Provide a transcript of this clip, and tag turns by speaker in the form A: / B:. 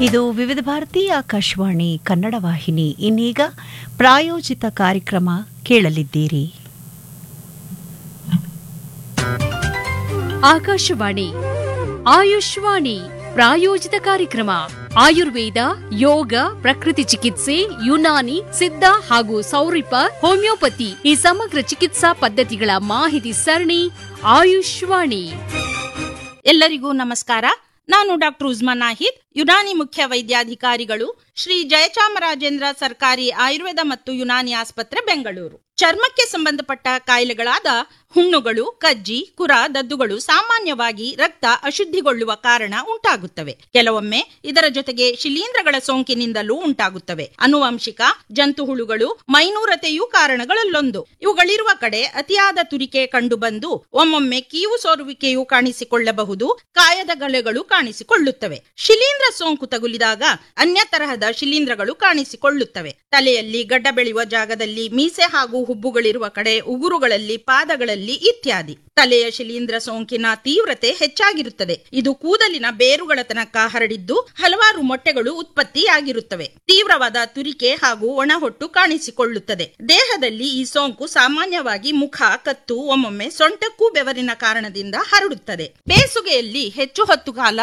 A: ಇದು ವಿವಿಧ ಭಾರತಿ ಆಕಾಶವಾಣಿ ಕನ್ನಡ ವಾಹಿನಿ ಇನ್ನೀಗ ಪ್ರಾಯೋಜಿತ ಕಾರ್ಯಕ್ರಮ ಕೇಳಲಿದ್ದೀರಿ
B: ಆಕಾಶವಾಣಿ ಆಯುಷ್ವಾಣಿ ಪ್ರಾಯೋಜಿತ ಕಾರ್ಯಕ್ರಮ ಆಯುರ್ವೇದ ಯೋಗ ಪ್ರಕೃತಿ ಚಿಕಿತ್ಸೆ ಯುನಾನಿ ಸಿದ್ಧ ಹಾಗೂ ಸೌರಿಪ ಹೋಮಿಯೋಪತಿ ಈ ಸಮಗ್ರ ಚಿಕಿತ್ಸಾ ಪದ್ಧತಿಗಳ ಮಾಹಿತಿ ಸರಣಿ ಆಯುಷ್ವಾಣಿ
C: ಎಲ್ಲರಿಗೂ ನಮಸ್ಕಾರ ನಾನು ಡಾಕ್ಟರ್ ಉಜ್ಮಾ ನಾಹಿದ್ ಯುನಾನಿ ಮುಖ್ಯ ವೈದ್ಯಾಧಿಕಾರಿಗಳು ಶ್ರೀ ಜಯಚಾಮರಾಜೇಂದ್ರ ಸರ್ಕಾರಿ ಆಯುರ್ವೇದ ಮತ್ತು ಯುನಾನಿ ಆಸ್ಪತ್ರೆ ಬೆಂಗಳೂರು ಚರ್ಮಕ್ಕೆ ಸಂಬಂಧಪಟ್ಟ ಕಾಯಿಲೆಗಳಾದ ಹುಣ್ಣುಗಳು ಕಜ್ಜಿ ಕುರ ದದ್ದುಗಳು ಸಾಮಾನ್ಯವಾಗಿ ರಕ್ತ ಅಶುದ್ಧಿಗೊಳ್ಳುವ ಕಾರಣ ಉಂಟಾಗುತ್ತವೆ ಕೆಲವೊಮ್ಮೆ ಇದರ ಜೊತೆಗೆ ಶಿಲೀಂಧ್ರಗಳ ಸೋಂಕಿನಿಂದಲೂ ಉಂಟಾಗುತ್ತವೆ ಅನುವಂಶಿಕ ಜಂತುಹುಳುಗಳು ಮೈನೂರತೆಯೂ ಕಾರಣಗಳಲ್ಲೊಂದು ಇವುಗಳಿರುವ ಕಡೆ ಅತಿಯಾದ ತುರಿಕೆ ಕಂಡುಬಂದು ಒಮ್ಮೊಮ್ಮೆ ಕೀವು ಸೋರುವಿಕೆಯು ಕಾಣಿಸಿಕೊಳ್ಳಬಹುದು ಕಾಯದ ಗಳೆಗಳು ಕಾಣಿಸಿಕೊಳ್ಳುತ್ತವೆ ಶಿಲೀಂಧ್ರ ಸೋಂಕು ತಗುಲಿದಾಗ ಅನ್ಯ ತರಹದ ಶಿಲೀಂಧ್ರಗಳು ಕಾಣಿಸಿಕೊಳ್ಳುತ್ತವೆ ತಲೆಯಲ್ಲಿ ಗಡ್ಡ ಬೆಳೆಯುವ ಜಾಗದಲ್ಲಿ ಮೀಸೆ ಹಾಗೂ ಹುಬ್ಬುಗಳಿರುವ ಕಡೆ ಉಗುರುಗಳಲ್ಲಿ ಪಾದಗಳಲ್ಲಿ ಇತ್ಯಾದಿ ತಲೆಯ ಶಿಲೀಂಧ್ರ ಸೋಂಕಿನ ತೀವ್ರತೆ ಹೆಚ್ಚಾಗಿರುತ್ತದೆ ಇದು ಕೂದಲಿನ ಬೇರುಗಳ ತನಕ ಹರಡಿದ್ದು ಹಲವಾರು ಮೊಟ್ಟೆಗಳು ಉತ್ಪತ್ತಿಯಾಗಿರುತ್ತವೆ ತೀವ್ರವಾದ ತುರಿಕೆ ಹಾಗೂ ಒಣಹೊಟ್ಟು ಕಾಣಿಸಿಕೊಳ್ಳುತ್ತದೆ ದೇಹದಲ್ಲಿ ಈ ಸೋಂಕು ಸಾಮಾನ್ಯವಾಗಿ ಮುಖ ಕತ್ತು ಒಮ್ಮೊಮ್ಮೆ ಸೊಂಟಕ್ಕೂ ಬೆವರಿನ ಕಾರಣದಿಂದ ಹರಡುತ್ತದೆ ಬೇಸುಗೆಯಲ್ಲಿ ಹೆಚ್ಚು ಹೊತ್ತು ಕಾಲ